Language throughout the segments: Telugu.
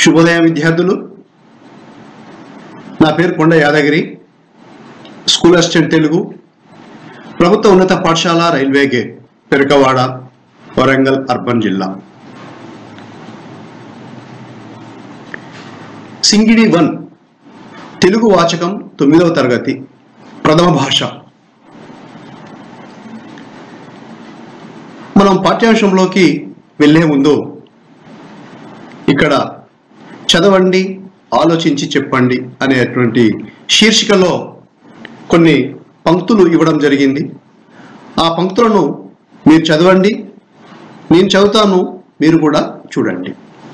శుభోదయం విద్యార్థులు నా పేరు కొండ యాదగిరి స్కూల్ అసిస్టెంట్ తెలుగు ప్రభుత్వ ఉన్నత పాఠశాల railway gate Perakawada Warangal urban జిల్లా సింగిడి వన్ తెలుగు వాచకం తొమ్మిదవ తరగతి ప్రథమ భాష మనం పాఠ్యాంశంలోకి వెళ్ళే ముందు ఇక్కడ చదవండి ఆలోచించి చెప్పండి అనేటువంటి శీర్షికలో కొన్ని పంక్తులు ఇవ్వడం జరిగింది ఆ పంక్తులను మీరు చదవండి నేను చదువుతాను మీరు కూడా చూడండి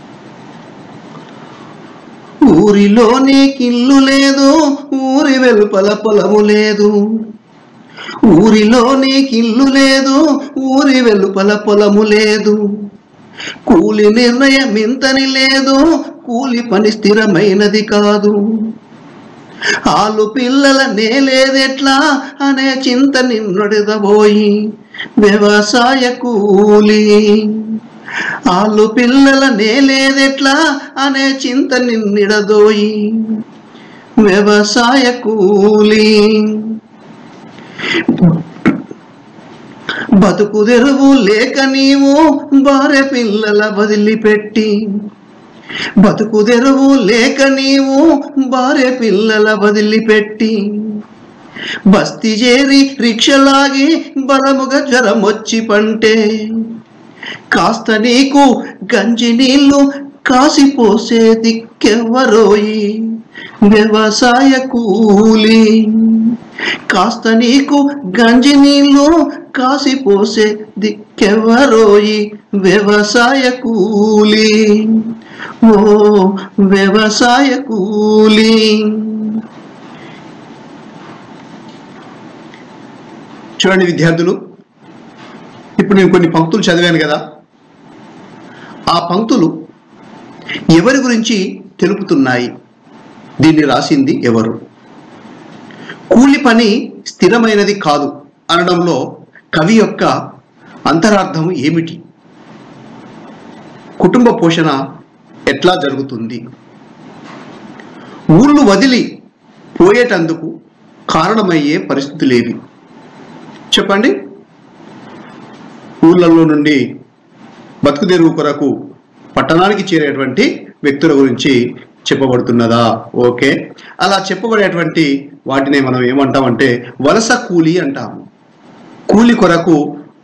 ఊరిలో నీకిల్లు లేదు ఊరి వెలుపల పొలము లేదు ఊరిలో నీకిల్లు లేదు ఊరి వెలుపల పొలము లేదు కూలి నిర్ణయం ఇంతని లేదు కూలి పని స్థిరమైనది కాదు ఆలు పిల్లల నేలేదెట్లా అనే చింత నిన్నొడదబోయి వ్యవసాయ కూలి ఆలు పిల్లల నేలేదెట్లా అనే చింత నిన్నిడదోయి వ్యవసాయ కూలి బతుకు తెరువు లేక నీవు భార్య పిల్లల వదిలిపెట్టి బతుకు తెరువు లేక నీవు భార్య పిల్లల వదిలిపెట్టి బస్తి చేరి రిక్షలాగి బలముగా జ్వరం వచ్చి పంటే కాస్త నీకు గంజి నీళ్లు కాసిపోసే దిక్కెవ్వరోయి వ్యవసాయ కూలి కాస్త నీకు గంజి నీళ్లు కాసిపోసే దిక్కెవరోయి వ్యవసాయ కూలి ఓ వ్యవసాయ కూలి చూడండి విద్యార్థులు ఇప్పుడు నేను కొన్ని పంక్తులు చదివాను కదా ఆ పంక్తులు ఎవరి గురించి తెలుపుతున్నాయి దీన్ని రాసింది ఎవరు కూలి పని స్థిరమైనది కాదు అనడంలో కవి యొక్క అంతరార్థం ఏమిటి కుటుంబ పోషణ ఎట్లా జరుగుతుంది ఊళ్ళు వదిలి పోయేటందుకు కారణమయ్యే పరిస్థితులేవి చెప్పండి ఊళ్ళల్లో నుండి బతుకుదెరువు కొరకు పట్టణానికి చేరేటువంటి వ్యక్తుల గురించి చెప్పబడుతున్నదా ఓకే అలా చెప్పబడేటువంటి వాటిని మనం ఏమంటామంటే వలస కూలి అంటాము కూలి కొరకు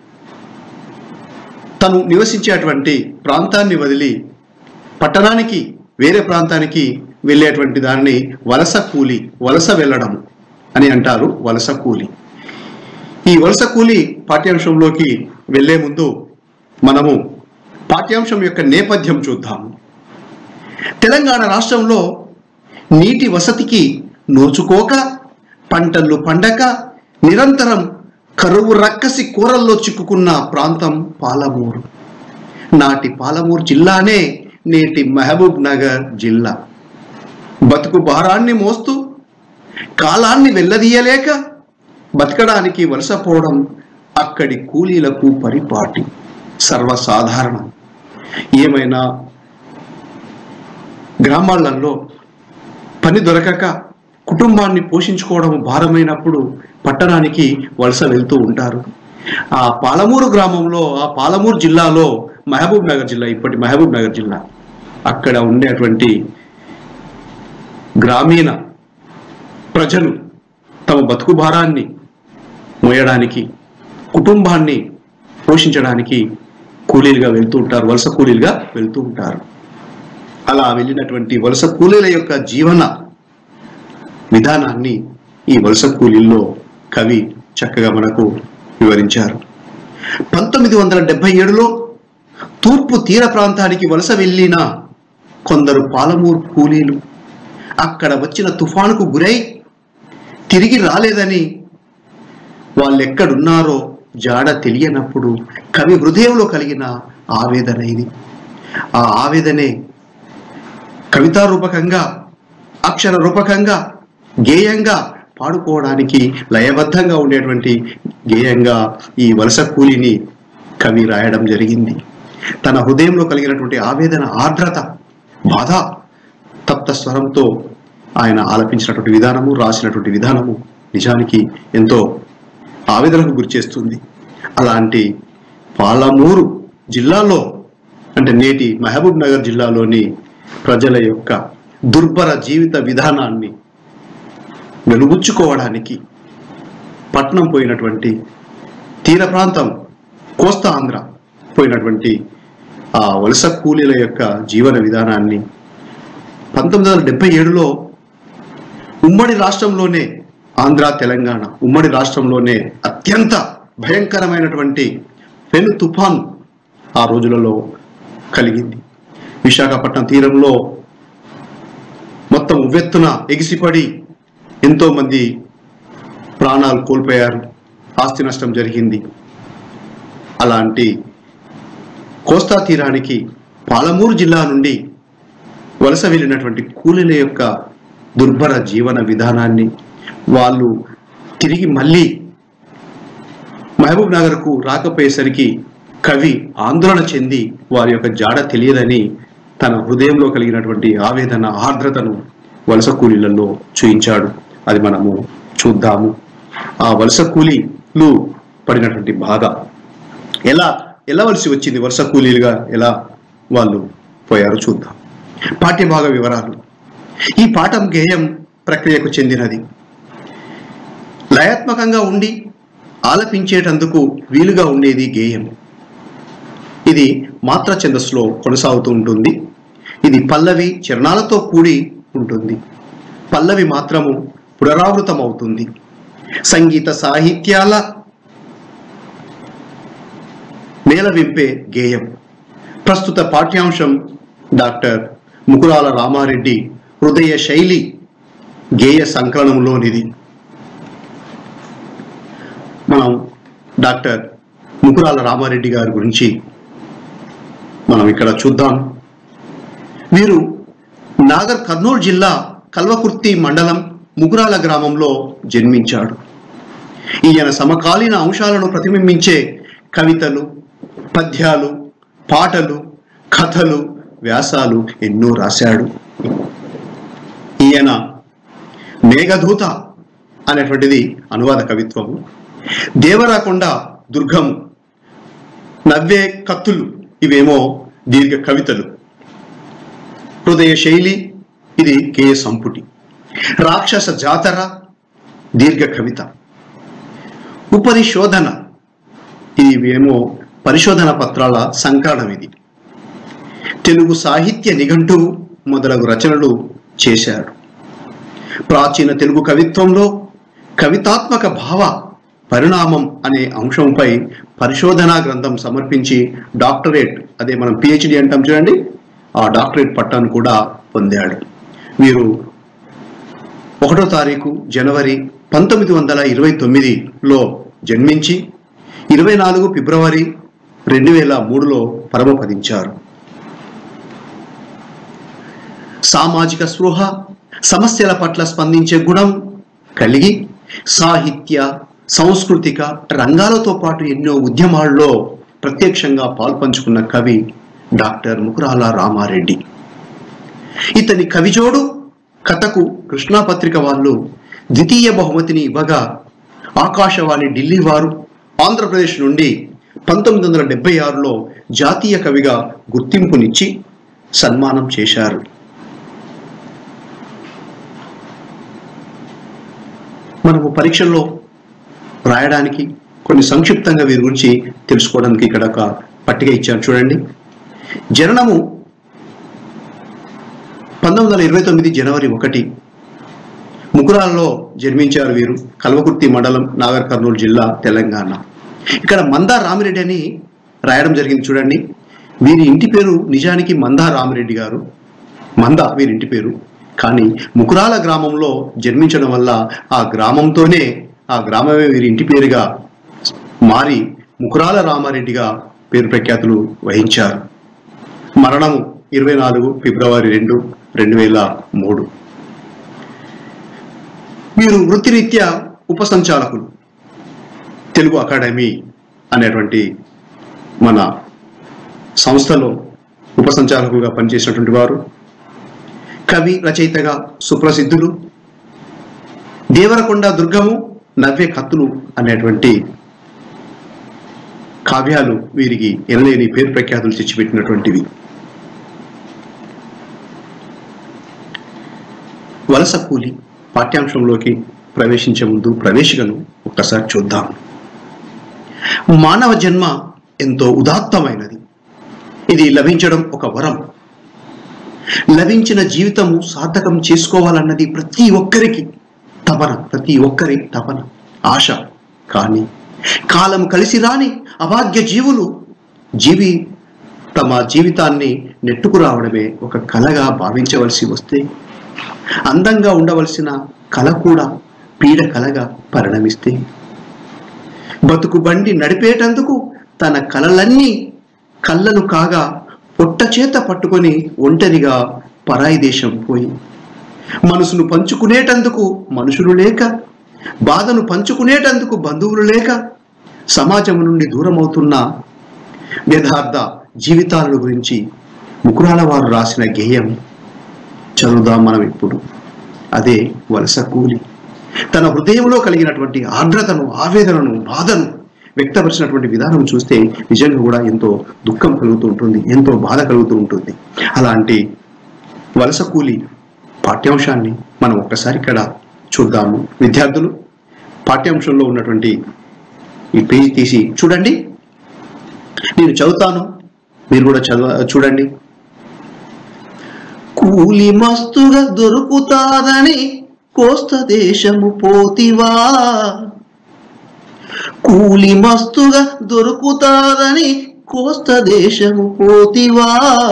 తను నివసించేటువంటి ప్రాంతాన్ని వదిలి పట్టణానికి వేరే ప్రాంతానికి వెళ్ళేటువంటి దాన్ని వలస కూలి వలస వెళ్ళడం అని అంటారు వలస కూలి ఈ వలస కూలి పాఠ్యాంశంలోకి వెళ్ళే ముందు మనము పాఠ్యాంశం యొక్క నేపథ్యం చూద్దాము తెలంగాణ రాష్ట్రంలో నీటి వసతికి నోచుకోక పంటలు పండక నిరంతరం కరువు రక్కసి కూరల్లో చిక్కుకున్న ప్రాంతం పాలమూరు నాటి పాలమూరు జిల్లానే నేటి మహబూబ్ నగర్ జిల్లా బతుకు భారాన్ని మోస్తూ కాలాన్ని వెళ్ళదీయలేక బతకడానికి వలసపోవడం అక్కడి కూలీలకు పరిపాటి సర్వసాధారణం ఏమైనా గ్రామాలలో పని దొరకక కుటుంబాన్ని పోషించుకోవడం భారమైనప్పుడు పట్టణానికి వలస వెళ్తూ ఉంటారు ఆ పాలమూరు గ్రామంలో ఆ పాలమూరు జిల్లాలో మహబూబ్ నగర్ జిల్లా ఇప్పటి మహబూబ్ నగర్ జిల్లా అక్కడ ఉండేటువంటి గ్రామీణ ప్రజలు తమ బతుకు భారాన్ని మోయడానికి కుటుంబాన్ని పోషించడానికి కూలీలుగా వెళ్తూ ఉంటారు వలస కూలీలుగా వెళ్తూ ఉంటారు అలా వెళ్ళినటువంటి వలస కూలీల యొక్క జీవన విధానాన్ని ఈ వలస కూలీల్లో కవి చక్కగా మనకు వివరించారు పంతొమ్మిది వందల డెబ్బై ఏడులో తూర్పు తీర ప్రాంతానికి వలస వెళ్ళిన కొందరు పాలమూరు కూలీలు అక్కడ వచ్చిన తుఫానుకు గురై తిరిగి రాలేదని వాళ్ళెక్కడున్నారో జాడ తెలియనప్పుడు కవి హృదయంలో కలిగిన ఆవేదన ఇది ఆ ఆవేదనే కవితా రూపకంగా అక్షర రూపకంగా గేయంగా పాడుకోవడానికి లయబద్ధంగా ఉండేటువంటి గేయంగా ఈ వలస కూలిని కవి రాయడం జరిగింది తన హృదయంలో కలిగినటువంటి ఆవేదన ఆర్ద్రత బాధ తప్త స్వరంతో ఆయన ఆలపించినటువంటి విధానము రాసినటువంటి విధానము నిజానికి ఎంతో ఆవేదనకు గురిచేస్తుంది అలాంటి పాలమూరు జిల్లాలో అంటే నేటి మహబూబ్ నగర్ జిల్లాలోని ప్రజల యొక్క దుర్భర జీవిత విధానాన్ని వెలుగుచ్చుకోవడానికి పట్నం పోయినటువంటి తీర ప్రాంతం కోస్తా ఆంధ్ర పోయినటువంటి ఆ వలస కూలీల యొక్క జీవన విధానాన్ని పంతొమ్మిది వందల డెబ్బై ఏడులో ఉమ్మడి రాష్ట్రంలోనే ఆంధ్ర తెలంగాణ ఉమ్మడి రాష్ట్రంలోనే అత్యంత భయంకరమైనటువంటి పెను తుఫాన్ ఆ రోజులలో కలిగింది విశాఖపట్నం తీరంలో మొత్తం ఉవ్వెత్తున ఎగిసిపడి ఎంతో మంది ప్రాణాలు కోల్పోయారు ఆస్తి నష్టం జరిగింది అలాంటి కోస్తా తీరానికి పాలమూరు జిల్లా నుండి వలస వెళ్ళినటువంటి కూలీల యొక్క దుర్భర జీవన విధానాన్ని వాళ్ళు తిరిగి మళ్ళీ మహబూబ్ నగర్కు రాకపోయేసరికి కవి ఆందోళన చెంది వారి యొక్క జాడ తెలియదని తన హృదయంలో కలిగినటువంటి ఆవేదన ఆర్ద్రతను వలస కూలీలలో చూయించాడు అది మనము చూద్దాము ఆ వలస కూలీలు పడినటువంటి బాధ ఎలా వెళ్ళవలసి వచ్చింది వలస కూలీలుగా ఎలా వాళ్ళు పోయారో చూద్దాం పాఠ్యభాగ వివరాలు ఈ పాఠం గేయం ప్రక్రియకు చెందినది లయాత్మకంగా ఉండి ఆలపించేటందుకు వీలుగా ఉండేది గేయం ఇది మాత్ర ఛందస్సులో కొనసాగుతూ ఉంటుంది ఇది పల్లవి చరణాలతో కూడి ఉంటుంది పల్లవి మాత్రము పునరావృతం అవుతుంది సంగీత సాహిత్యాల మేళవింపే గేయం ప్రస్తుత పాఠ్యాంశం డాక్టర్ ముకురాల రామారెడ్డి హృదయ శైలి గేయ సంకలనంలోనిది మనం డాక్టర్ ముకురాల రామారెడ్డి గారి గురించి మనం ఇక్కడ చూద్దాం వీరు నాగర్ కర్నూలు జిల్లా కల్వకుర్తి మండలం ముగురాల గ్రామంలో జన్మించాడు ఈయన సమకాలీన అంశాలను ప్రతిబింబించే కవితలు పద్యాలు పాటలు కథలు వ్యాసాలు ఎన్నో రాశాడు ఈయన మేఘదూత అనేటువంటిది అనువాద కవిత్వము దేవరాకొండ దుర్గము నవ్వే కత్తులు ఇవేమో దీర్ఘ కవితలు హృదయ శైలి ఇది కే సంపుటి రాక్షస జాతర దీర్ఘ కవిత ఉపరిశోధన ఇవేమో పరిశోధన పత్రాల సంకలనం ఇది తెలుగు సాహిత్య నిఘంటువు మొదలగు రచనలు చేశారు ప్రాచీన తెలుగు కవిత్వంలో కవితాత్మక భావ పరిణామం అనే అంశంపై పరిశోధనా గ్రంథం సమర్పించి డాక్టరేట్ అదే మనం పిహెచ్డి అంటాం చూడండి ఆ డాక్టరేట్ పట్టాను కూడా పొందాడు వీరు ఒకటో తారీఖు జనవరి పంతొమ్మిది వందల ఇరవై తొమ్మిదిలో జన్మించి ఇరవై నాలుగు ఫిబ్రవరి రెండు వేల మూడులో పరమపదించారు సామాజిక స్పృహ సమస్యల పట్ల స్పందించే గుణం కలిగి సాహిత్య సాంస్కృతిక రంగాలతో పాటు ఎన్నో ఉద్యమాల్లో ప్రత్యక్షంగా పాల్పంచుకున్న కవి డాక్టర్ ముకురాల రామారెడ్డి ఇతని కవిజోడు కథకు కృష్ణా పత్రిక వాళ్ళు ద్వితీయ బహుమతిని ఇవ్వగా ఆకాశవాణి ఢిల్లీ వారు ఆంధ్రప్రదేశ్ నుండి పంతొమ్మిది వందల డెబ్బై ఆరులో జాతీయ కవిగా గుర్తింపునిచ్చి సన్మానం చేశారు మనము పరీక్షల్లో రాయడానికి కొన్ని సంక్షిప్తంగా వీరి గురించి తెలుసుకోవడానికి ఇక్కడ ఒక పట్టిక ఇచ్చాను చూడండి జననము పంతొమ్మిది వందల ఇరవై తొమ్మిది జనవరి ఒకటి ముకురాల్లో జన్మించారు వీరు కల్వకుర్తి మండలం నాగర్ కర్నూలు జిల్లా తెలంగాణ ఇక్కడ మందా రామిరెడ్డి అని రాయడం జరిగింది చూడండి వీరి ఇంటి పేరు నిజానికి మందా రామిరెడ్డి గారు మంద వీరి ఇంటి పేరు కానీ ముకురాల గ్రామంలో జన్మించడం వల్ల ఆ గ్రామంతోనే ఆ గ్రామమే వీరి ఇంటి పేరుగా మారి ముకురాల రామారెడ్డిగా పేరు ప్రఖ్యాతులు వహించారు మరణము ఇరవై నాలుగు ఫిబ్రవరి రెండు రెండు వేల మూడు వీరు వృత్తిరీత్యా ఉపసంచాలకులు తెలుగు అకాడమీ అనేటువంటి మన సంస్థలో ఉపసంచాలకులుగా పనిచేసినటువంటి వారు కవి రచయితగా సుప్రసిద్ధులు దేవరకొండ దుర్గము నవ్వే కత్తులు అనేటువంటి కావ్యాలు వీరికి ఎనలేని పేరు ప్రఖ్యాతులు తెచ్చిపెట్టినటువంటివి వలస కూలి పాఠ్యాంశంలోకి ప్రవేశించే ముందు ప్రవేశికను ఒక్కసారి చూద్దాం మానవ జన్మ ఎంతో ఉదాత్తమైనది ఇది లభించడం ఒక వరం లభించిన జీవితము సార్థకం చేసుకోవాలన్నది ప్రతి ఒక్కరికి తపన ప్రతి ఒక్కరి తపన ఆశ కానీ కాలం కలిసి రాని అభాగ్య జీవులు జీవి తమ జీవితాన్ని నెట్టుకు రావడమే ఒక కలగా భావించవలసి వస్తే అందంగా ఉండవలసిన కళ కూడా పీడ కలగా పరిణమిస్తే బతుకు బండి నడిపేటందుకు తన కలలన్నీ కళ్ళలు కాగా పొట్ట చేత పట్టుకొని ఒంటరిగా పరాయి దేశం పోయి మనసును పంచుకునేటందుకు మనుషులు లేక బాధను పంచుకునేటందుకు బంధువులు లేక సమాజం నుండి దూరమవుతున్న యథార్థ జీవితాల గురించి ముకురాల వారు రాసిన గేయం చదువుదాం మనం ఇప్పుడు అదే వలస కూలి తన హృదయంలో కలిగినటువంటి ఆర్ద్రతను ఆవేదనను బాధను వ్యక్తపరిచినటువంటి విధానం చూస్తే నిజంగా కూడా ఎంతో దుఃఖం కలుగుతూ ఉంటుంది ఎంతో బాధ కలుగుతూ ఉంటుంది అలాంటి వలస కూలి పాఠ్యాంశాన్ని మనం ఒక్కసారి ఇక్కడ చూద్దాము విద్యార్థులు పాఠ్యాంశంలో ఉన్నటువంటి ఈ పేజీ తీసి చూడండి నేను చదువుతాను మీరు కూడా చదవ చూడండి కూలి మస్తుగా దొరుకుతాదని కోస్త దేశము పోతివా కూలి మస్తుగా దొరుకుతాదని కోస్త దేశము పోతివా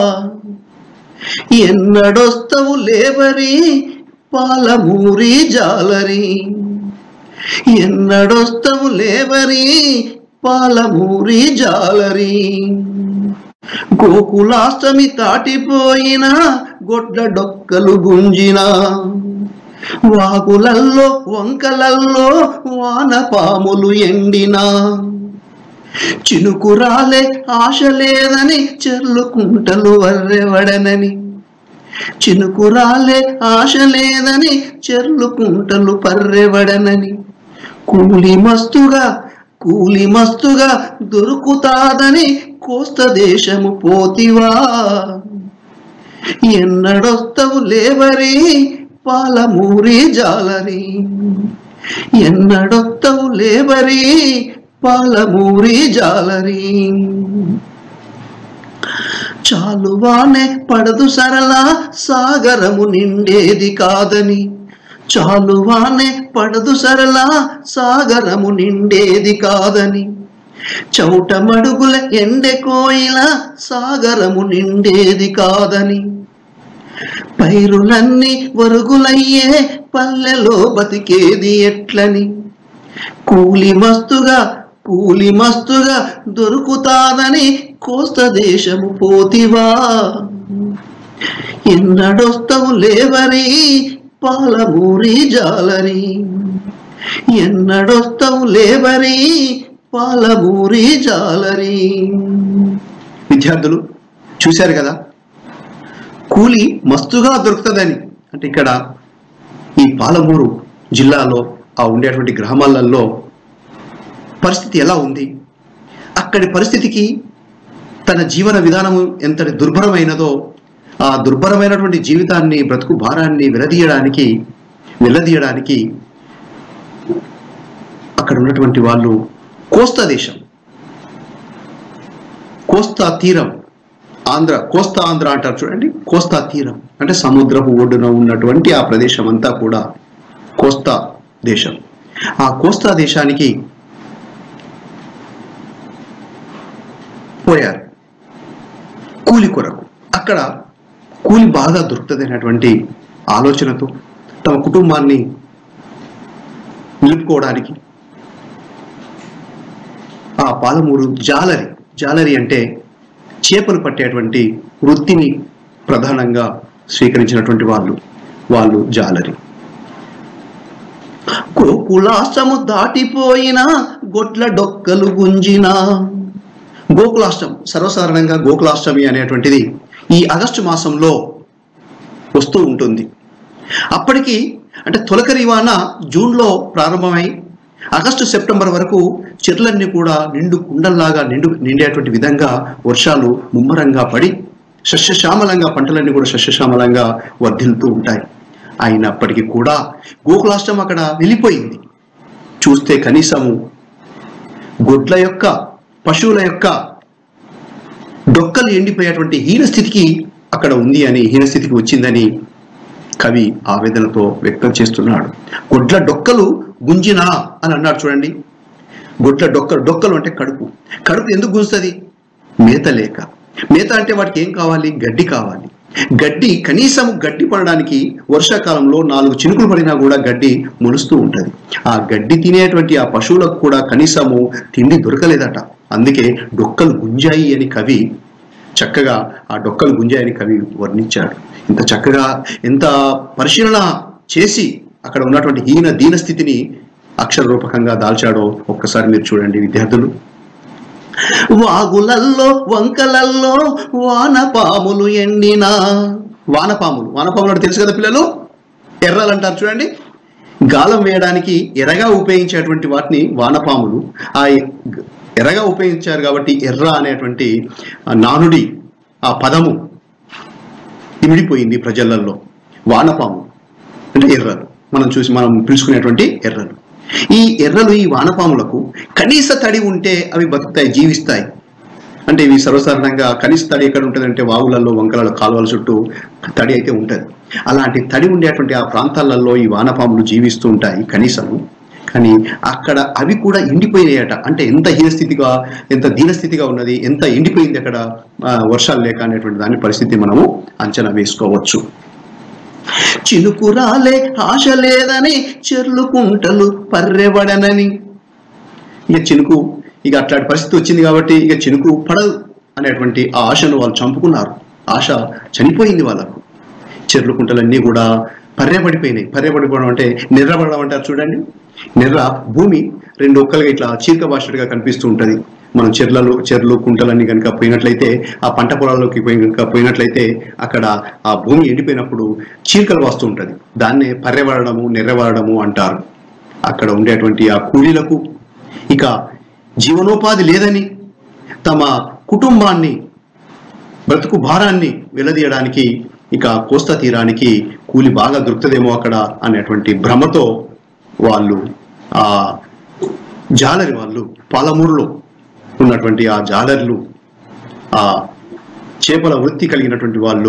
ఎన్నడొస్తవు లేబరి పాలమూరి జాలరి ఎన్నడొస్తవు లేబరి పాలమూరి జాలరి గోకులాష్టమి తాటిపోయిన గొడ్ల డొక్కలు గుంజిన వాగులల్లో వంకలల్లో వానపాములు ఎండిన చినుకురాలే ఆశ లేదని చెర్లుకుంటలు వర్రెవడనని చినుకురాలే ఆశ లేదని చెర్లుకుంటలు పర్రెవడనని కూలి మస్తుగా కూలి మస్తుగా దొరుకుతాదని కోస్త దేశము పోతివా ఎన్నడొస్తవు లేవరి పాలమూరి జాలరి ఎన్నడొత్తవు లేబరి పాలమూరి జాలరి చాలువానే పడదు సరళ సాగరము నిండేది కాదని చాలువానే పడదు సరళ సాగరము నిండేది కాదని చౌటమడుగుల ఎండె కోయిల సాగరము నిండేది కాదని పైరులన్నీ వరుగులయ్యే పల్లెలో బతికేది ఎట్లని కూలి మస్తుగా కూలి మస్తుగా దొరుకుతాదని కోస్త దేశము పోతివా ఎన్నడొస్తవు లేవరి పాలమూరి జాలరి ఎన్నడొస్తవు లేవరి పాలమూరి జాలరి విద్యార్థులు చూశారు కదా కూలి మస్తుగా దొరుకుతుందని అంటే ఇక్కడ ఈ పాలమూరు జిల్లాలో ఆ ఉండేటువంటి గ్రామాలలో పరిస్థితి ఎలా ఉంది అక్కడి పరిస్థితికి తన జీవన విధానం ఎంతటి దుర్భరమైనదో ఆ దుర్భరమైనటువంటి జీవితాన్ని బ్రతుకు భారాన్ని విలదీయడానికి నిలదీయడానికి అక్కడ ఉన్నటువంటి వాళ్ళు కోస్తా దేశం కోస్తా తీరం ఆంధ్ర కోస్తా ఆంధ్ర అంటారు చూడండి కోస్తా తీరం అంటే సముద్రపు ఒడ్డున ఉన్నటువంటి ఆ ప్రదేశం అంతా కూడా కోస్తా దేశం ఆ కోస్తా దేశానికి పోయారు కూలి కొరకు అక్కడ కూలి బాగా దొరుకుతుంది అనేటువంటి ఆలోచనతో తమ కుటుంబాన్ని నిలుపుకోవడానికి ఆ పాలమూరు జాలరి జాలరి అంటే చేపలు పట్టేటువంటి వృత్తిని ప్రధానంగా స్వీకరించినటువంటి వాళ్ళు వాళ్ళు జాలరి గోకులాష్టము దాటిపోయిన గొడ్ల డొక్కలు గుంజిన గోకులాష్టం సర్వసాధారణంగా గోకులాష్టమి అనేటువంటిది ఈ ఆగస్టు మాసంలో వస్తూ ఉంటుంది అప్పటికి అంటే తొలకరి వాన జూన్లో ప్రారంభమై ఆగస్టు సెప్టెంబర్ వరకు చెట్లన్నీ కూడా నిండు కుండల్లాగా నిండు నిండేటువంటి విధంగా వర్షాలు ముమ్మరంగా పడి సస్యశ్యామలంగా పంటలన్నీ కూడా సస్యశ్యామలంగా వర్ధిల్లుతూ ఉంటాయి అయినప్పటికీ కూడా గోకులాష్టం అక్కడ వెళ్ళిపోయింది చూస్తే కనీసము గొడ్ల యొక్క పశువుల యొక్క డొక్కలు ఎండిపోయేటువంటి హీనస్థితికి అక్కడ ఉంది అని హీనస్థితికి వచ్చిందని కవి ఆవేదనతో వ్యక్తం చేస్తున్నాడు గొడ్ల డొక్కలు గుంజినా అని అన్నాడు చూడండి గొడ్ల డొక్కలు డొక్కలు అంటే కడుపు కడుపు ఎందుకు గుంజుతుంది మేత లేక మేత అంటే వాటికి ఏం కావాలి గడ్డి కావాలి గడ్డి కనీసం గడ్డి పడడానికి వర్షాకాలంలో నాలుగు చినుకులు పడినా కూడా గడ్డి మొలుస్తూ ఉంటుంది ఆ గడ్డి తినేటువంటి ఆ పశువులకు కూడా కనీసము తిండి దొరకలేదట అందుకే డొక్కలు గుంజాయి అని కవి చక్కగా ఆ డొక్కలు గుంజాయని కవి వర్ణించాడు ఇంత చక్కగా ఎంత పరిశీలన చేసి అక్కడ ఉన్నటువంటి హీన దీన స్థితిని అక్షర రూపకంగా దాల్చాడో ఒక్కసారి మీరు చూడండి విద్యార్థులు వాగులల్లో వంకలల్లో వానపాములు ఎండినా వానపాములు వానపాములు అంటే తెలుసు కదా పిల్లలు ఎర్రలు అంటారు చూడండి గాలం వేయడానికి ఎర్రగా ఉపయోగించేటువంటి వాటిని వానపాములు ఆ ఎర్రగా ఉపయోగించారు కాబట్టి ఎర్ర అనేటువంటి ఆ నానుడి ఆ పదము ఇమిడిపోయింది ప్రజలల్లో వానపాము అంటే ఎర్రలు మనం చూసి మనం పిలుచుకునేటువంటి ఎర్రలు ఈ ఎర్రలు ఈ వానపాములకు కనీస తడి ఉంటే అవి బతుకుతాయి జీవిస్తాయి అంటే ఇవి సర్వసాధారణంగా కనీస తడి ఎక్కడ ఉంటుందంటే వాగులలో వంకలలో కాలువల చుట్టూ తడి అయితే ఉంటుంది అలాంటి తడి ఉండేటువంటి ఆ ప్రాంతాలలో ఈ వానపాములు జీవిస్తూ ఉంటాయి కనీసము కానీ అక్కడ అవి కూడా ఎండిపోయినాయట అంటే ఎంత హీనస్థితిగా ఎంత దీనస్థితిగా ఉన్నది ఎంత ఎండిపోయింది అక్కడ ఆ, వర్షాలు లేక అనేటువంటి దాని పరిస్థితి మనము అంచనా వేసుకోవచ్చు చినుకు రాలే ఆశ లేదని చెర్లుకుంటలు పర్రెబడనని ఇక చినుకు ఇక అట్లాంటి పరిస్థితి వచ్చింది కాబట్టి ఇక చినుకు పడదు అనేటువంటి ఆ ఆశను వాళ్ళు చంపుకున్నారు ఆశ చనిపోయింది వాళ్ళకు చెర్లుకుంటలన్నీ కూడా పర్యపడిపోయినాయి పర్యపడిపోవడం అంటే నిర్రపడడం అంటారు చూడండి నిర్ర భూమి రెండు ఒక్కలుగా ఇట్లా చీరక భాషగా కనిపిస్తూ ఉంటుంది మనం చెర్లలో చెర్లు కుంటలన్నీ కనుక పోయినట్లయితే ఆ పంట పొలాల్లోకి పోయి కనుక పోయినట్లయితే అక్కడ ఆ భూమి ఎండిపోయినప్పుడు చీరకలు వస్తూ ఉంటుంది దాన్నే పర్యబడము నెర్రబడము అంటారు అక్కడ ఉండేటువంటి ఆ కూలీలకు ఇక జీవనోపాధి లేదని తమ కుటుంబాన్ని బ్రతుకు భారాన్ని వెలదీయడానికి ఇక కోస్తా తీరానికి కూలి బాగా దొరుకుతుందేమో అక్కడ అనేటువంటి భ్రమతో వాళ్ళు ఆ జాలరి వాళ్ళు పాలమూరులో ఉన్నటువంటి ఆ జాలర్లు ఆ చేపల వృత్తి కలిగినటువంటి వాళ్ళు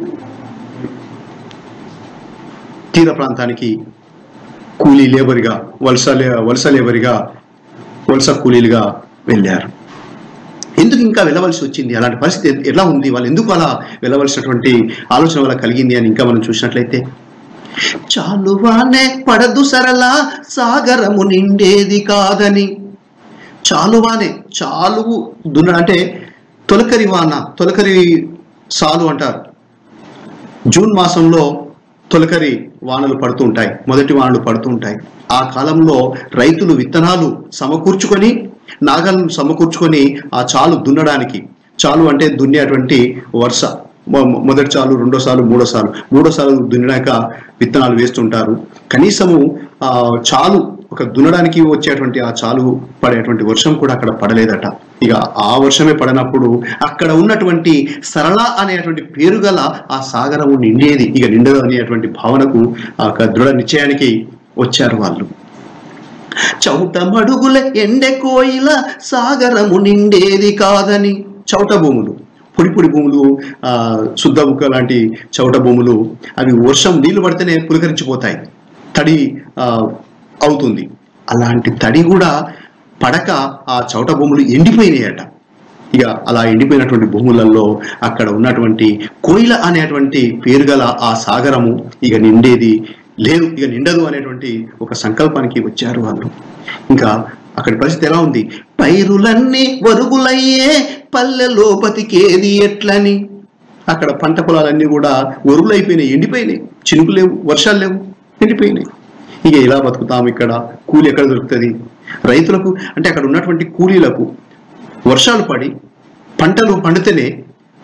తీర ప్రాంతానికి కూలీ లేబర్గా వలస లే- వలస లేబర్గా వలస కూలీలుగా వెళ్ళారు ఎందుకు ఇంకా వెళ్ళవలసి వచ్చింది అలాంటి పరిస్థితి ఎ- ఎలా ఉంది వాళ్ళు ఎందుకు అలా వెళ్ళవలసినటువంటి ఆలోచన వల్ల కలిగింది అని ఇంకా మనం చూసినట్లయితే చాలువానే పడదు సరళ సాగరము నిండేది కాదని చాలువానే చాలువు దున్న అంటే తొలకరి వాన తొలకరి సాలు అంటారు జూన్ మాసంలో తొలకరి వానలు పడుతూ ఉంటాయి మొదటి వానలు పడుతూ ఉంటాయి ఆ కాలంలో రైతులు విత్తనాలు సమకూర్చుకొని నాగలను సమకూర్చుకొని ఆ చాలు దున్నడానికి చాలు అంటే దున్నేటువంటి వర్ష మొ- మొదటి చాలు రెండో సార్లు మూడో సార్లు మూడో సార్లు దున్నినాక విత్తనాలు వేస్తుంటారు కనీసము ఆ చాలు ఒక దున్నడానికి వచ్చేటువంటి ఆ చాలు పడేటువంటి వర్షం కూడా అక్కడ పడలేదట ఇక ఆ వర్షమే పడినప్పుడు అక్కడ ఉన్నటువంటి సరళ అనేటువంటి పేరు గల ఆ సాగరము నిండేది ఇక నిండదు అనేటువంటి భావనకు ఆ యొక్క దృఢ నిశ్చయానికి వచ్చారు వాళ్ళు చౌట మడుగుల ఎండె కోయిల సాగరము నిండేది కాదని చౌట భూములు పొడి పొడి భూములు ఆ శుద్ధ ఉక్క లాంటి చౌట భూములు అవి వర్షం నీళ్లు పడితేనే పులకరించిపోతాయి తడి ఆ, అవుతుంది అలాంటి తడి కూడా పడక ఆ చౌట భూములు ఎండిపోయినాయట ఇక అలా ఎండిపోయినటువంటి భూములలో అక్కడ ఉన్నటువంటి కోయిల అనేటువంటి పేరు గల ఆ సాగరము ఇక నిండేది లేదు ఇక నిండదు అనేటువంటి ఒక సంకల్పానికి వచ్చారు వాళ్ళు ఇంకా అక్కడి పరిస్థితి ఎలా ఉంది పైరులన్నీ వరుగులయ్యే పల్లెలో బతికేది ఎట్లని అక్కడ పంట పొలాలన్నీ కూడా వరుగులైపోయినాయి ఎండిపోయినాయి చినుకు లేవు వర్షాలు లేవు ఎండిపోయినాయి ఇక ఎలా బతుకుతాం ఇక్కడ కూలి ఎక్కడ దొరుకుతుంది రైతులకు అంటే అక్కడ ఉన్నటువంటి కూలీలకు వర్షాలు పడి పంటలు పండితేనే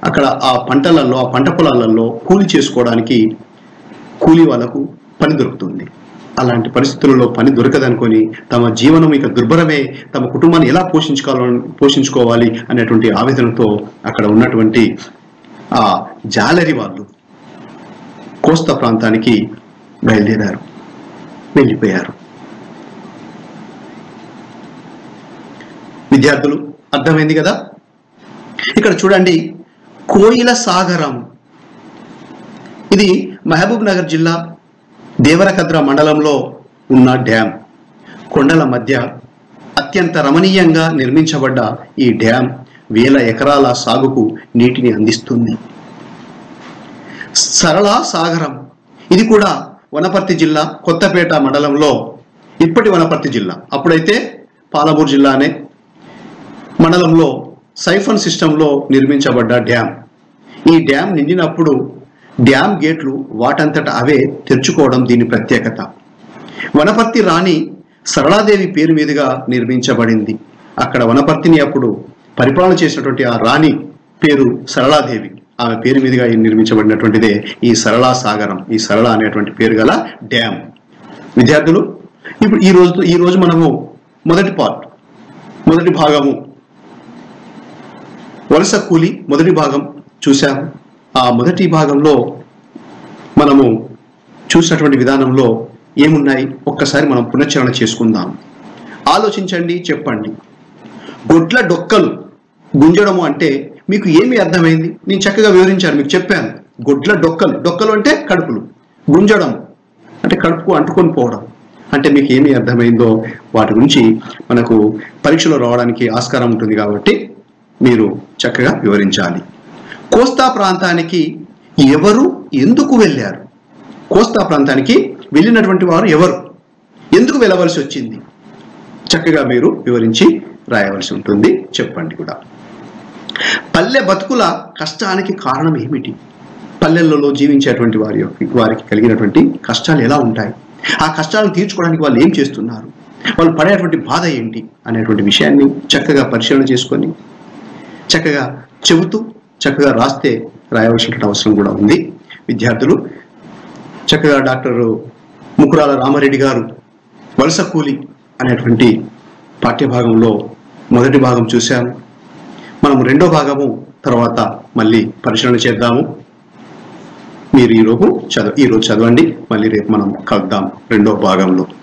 అక్కడ ఆ పంటలలో ఆ పంట పొలాలలో కూలి చేసుకోవడానికి కూలి వాళ్ళకు పని దొరుకుతుంది అలాంటి పరిస్థితులలో పని దొరకదనుకొని తమ జీవనం ఇక దుర్భరమే తమ కుటుంబాన్ని ఎలా పోషించుకోవాలి పోషించుకోవాలి అనేటువంటి ఆవేదనతో అక్కడ ఉన్నటువంటి ఆ జాలరి వాళ్ళు కోస్తా ప్రాంతానికి బయలుదేరారు వెళ్ళిపోయారు విద్యార్థులు అర్థమైంది కదా ఇక్కడ చూడండి కోయిల సాగరం ఇది మహబూబ్ నగర్ జిల్లా దేవరకద్ర మండలంలో ఉన్న డ్యామ్ కొండల మధ్య అత్యంత రమణీయంగా నిర్మించబడ్డ ఈ డ్యామ్ వేల ఎకరాల సాగుకు నీటిని అందిస్తుంది సరళ సాగరం ఇది కూడా వనపర్తి జిల్లా కొత్తపేట మండలంలో ఇప్పటి వనపర్తి జిల్లా అప్పుడైతే పాలమూరు జిల్లానే మండలంలో సైఫన్ సిస్టంలో నిర్మించబడ్డ డ్యామ్ ఈ డ్యామ్ నిండినప్పుడు డ్యామ్ గేట్లు వాటంతట అవే తెరుచుకోవడం దీని ప్రత్యేకత వనపర్తి రాణి సరళాదేవి పేరు మీదుగా నిర్మించబడింది అక్కడ వనపర్తిని అప్పుడు పరిపాలన చేసినటువంటి ఆ రాణి పేరు సరళాదేవి ఆమె పేరు మీదుగా ఈ నిర్మించబడినటువంటిదే ఈ సరళా సాగరం ఈ సరళ అనేటువంటి పేరు గల డ్యామ్ విద్యార్థులు ఇప్పుడు ఈ రోజు ఈ రోజు మనము మొదటి పార్ట్ మొదటి భాగము వలస కూలి మొదటి భాగం చూశాము ఆ మొదటి భాగంలో మనము చూసినటువంటి విధానంలో ఏమున్నాయి ఒక్కసారి మనం పునశ్చరణ చేసుకుందాం ఆలోచించండి చెప్పండి గొడ్ల డొక్కలు గుంజడము అంటే మీకు ఏమి అర్థమైంది నేను చక్కగా వివరించాను మీకు చెప్పాను గొడ్ల డొక్కలు డొక్కలు అంటే కడుపులు గుంజడం అంటే కడుపుకు అంటుకొని పోవడం అంటే మీకు ఏమి అర్థమైందో వాటి గురించి మనకు పరీక్షలో రావడానికి ఆస్కారం ఉంటుంది కాబట్టి మీరు చక్కగా వివరించాలి కోస్తా ప్రాంతానికి ఎవరు ఎందుకు వెళ్ళారు కోస్తా ప్రాంతానికి వెళ్ళినటువంటి వారు ఎవరు ఎందుకు వెళ్ళవలసి వచ్చింది చక్కగా మీరు వివరించి రాయవలసి ఉంటుంది చెప్పండి కూడా పల్లె బతుకుల కష్టానికి కారణం ఏమిటి పల్లెలలో జీవించేటువంటి వారి యొక్క వారికి కలిగినటువంటి కష్టాలు ఎలా ఉంటాయి ఆ కష్టాలను తీర్చుకోవడానికి వాళ్ళు ఏం చేస్తున్నారు వాళ్ళు పడేటువంటి బాధ ఏంటి అనేటువంటి విషయాన్ని చక్కగా పరిశీలన చేసుకొని చక్కగా చెబుతూ చక్కగా రాస్తే రాయవలసినటువంటి అవసరం కూడా ఉంది విద్యార్థులు చక్కగా డాక్టర్ ముకురాల రామారెడ్డి గారు వలస కూలి అనేటువంటి పాఠ్యభాగంలో మొదటి భాగం చూశాము మనం రెండో భాగము తర్వాత మళ్ళీ పరిశీలన చేద్దాము మీరు ఈరోజు చదవ ఈరోజు చదవండి మళ్ళీ రేపు మనం కలుద్దాం రెండో భాగంలో